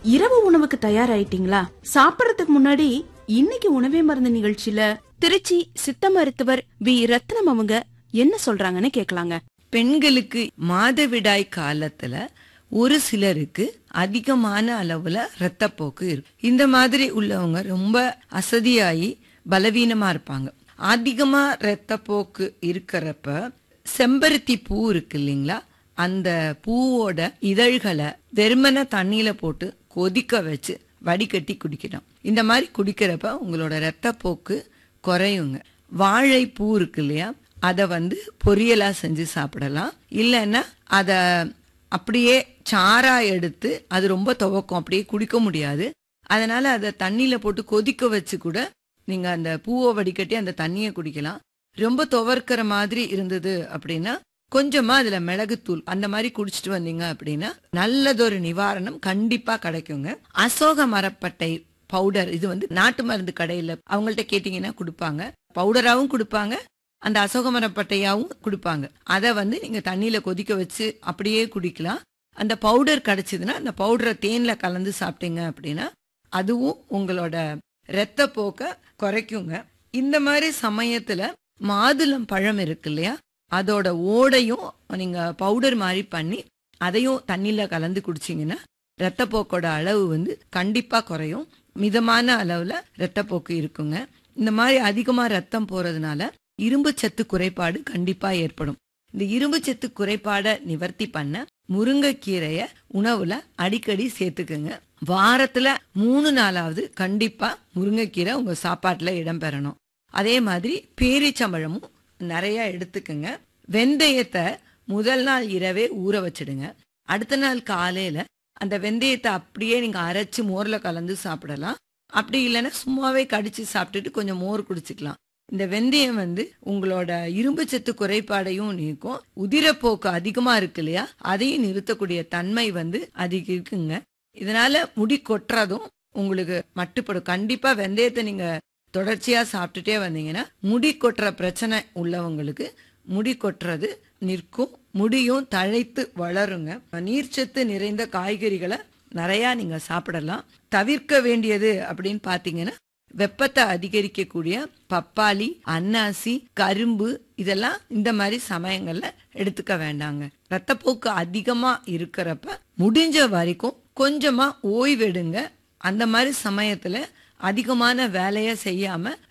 இரவு உணவுக்கு தயாராயிட்டீங்களா சாப்பிடறதுக்கு முன்னாடி இன்னைக்கு உணவே மருந்து நிகழ்ச்சியில திருச்சி சித்த மருத்துவர் வி ரத்னம் அவங்க என்ன சொல்றாங்கன்னு கேக்கலாங்க பெண்களுக்கு மாதவிடாய் காலத்துல ஒரு சிலருக்கு அதிகமான அளவுல இரத்தப்போக்கு இருக்கு இந்த மாதிரி உள்ளவங்க ரொம்ப அசதியாகி பலவீனமா இருப்பாங்க அதிகமா இரத்தப்போக்கு இருக்கிறப்ப செம்பருத்தி பூ இருக்கு இல்லைங்களா அந்த பூவோட இதழ்களை வெறுமன தண்ணியில போட்டு கொதிக்க வச்சு வடிகட்டி குடிக்கணும் இந்த மாதிரி குடிக்கிறப்ப உங்களோட இரத்தப்போக்கு குறையுங்க வாழைப்பூ இருக்கு இல்லையா அதை வந்து பொரியலா செஞ்சு சாப்பிடலாம் இல்லைன்னா அதை அப்படியே சாரா எடுத்து அது ரொம்ப துவக்கும் அப்படியே குடிக்க முடியாது அதனால அதை தண்ணியில போட்டு கொதிக்க வச்சு கூட நீங்க அந்த பூவை வடிகட்டி அந்த தண்ணியை குடிக்கலாம் ரொம்ப துவர்க்கிற மாதிரி இருந்தது அப்படின்னா கொஞ்சமா அதுல மிளகுத்தூள் அந்த மாதிரி குடிச்சிட்டு வந்தீங்க அப்படின்னா நல்லதொரு நிவாரணம் கண்டிப்பா கிடைக்குங்க அசோக மரப்பட்டை பவுடர் இது வந்து நாட்டு மருந்து கடையில அவங்கள்ட்ட கேட்டீங்கன்னா கொடுப்பாங்க பவுடராவும் கொடுப்பாங்க அந்த அசோக மரப்பட்டையாவும் கொடுப்பாங்க அதை வந்து நீங்க தண்ணியில கொதிக்க வச்சு அப்படியே குடிக்கலாம் அந்த பவுடர் கிடைச்சதுன்னா அந்த பவுடரை தேன்ல கலந்து சாப்பிட்டீங்க அப்படின்னா அதுவும் உங்களோட இரத்த போக்க குறைக்குங்க இந்த மாதிரி சமயத்துல மாதுளம் பழம் இருக்கு இல்லையா அதோட ஓடையும் நீங்க பவுடர் மாதிரி பண்ணி அதையும் தண்ணியில கலந்து குடிச்சீங்கன்னா இரத்தப்போக்கோட அளவு வந்து கண்டிப்பா குறையும் மிதமான அளவுல இரத்தப்போக்கு இருக்குங்க இந்த மாதிரி அதிகமா ரத்தம் போறதுனால இரும்பு சத்து குறைபாடு கண்டிப்பா ஏற்படும் இந்த இரும்பு சத்து குறைபாடை நிவர்த்தி பண்ண முருங்கைக்கீரைய உணவுல அடிக்கடி சேர்த்துக்குங்க வாரத்துல மூணு நாளாவது கண்டிப்பா முருங்கைக்கீரை உங்க சாப்பாட்டுல இடம்பெறணும் அதே மாதிரி பேரிச்சம்பழமும் நிறைய எடுத்துக்குங்க வெந்தயத்தை முதல் நாள் இரவே ஊற வச்சிடுங்க அடுத்த நாள் காலையில அந்த வெந்தயத்தை அப்படியே நீங்க அரைச்சு மோர்ல கலந்து சாப்பிடலாம் அப்படி இல்லைன்னா சும்மாவே கடிச்சு சாப்பிட்டுட்டு கொஞ்சம் மோர் குடிச்சுக்கலாம் இந்த வெந்தயம் வந்து உங்களோட இரும்பு சத்து குறைபாடையும் நீக்கும் உதிரப்போக்கு அதிகமா இருக்கு இல்லையா அதையும் நிறுத்தக்கூடிய தன்மை வந்து அதிக இருக்குங்க இதனால முடி கொட்டுறதும் உங்களுக்கு மட்டுப்படும் கண்டிப்பா வெந்தயத்தை நீங்க தொடர்ச்சியா சாப்பிட்டுட்டே வந்தீங்கன்னா முடி கொட்டுற பிரச்சனை உள்ளவங்களுக்கு முடி கொட்டுறது நிற்கும் முடியும் தழைத்து வளருங்க நீர்ச்சத்து நிறைந்த காய்கறிகளை நிறைய நீங்க சாப்பிடலாம் தவிர்க்க வேண்டியது அப்படின்னு பாத்தீங்கன்னா வெப்பத்தை அதிகரிக்கக்கூடிய பப்பாளி அன்னாசி கரும்பு இதெல்லாம் இந்த மாதிரி சமயங்கள்ல எடுத்துக்க வேண்டாங்க ரத்தப்போக்கு அதிகமா இருக்கிறப்ப முடிஞ்ச வரைக்கும் கொஞ்சமா ஓய்வெடுங்க அந்த மாதிரி சமயத்துல அதிகமான வேலையை செய்யாம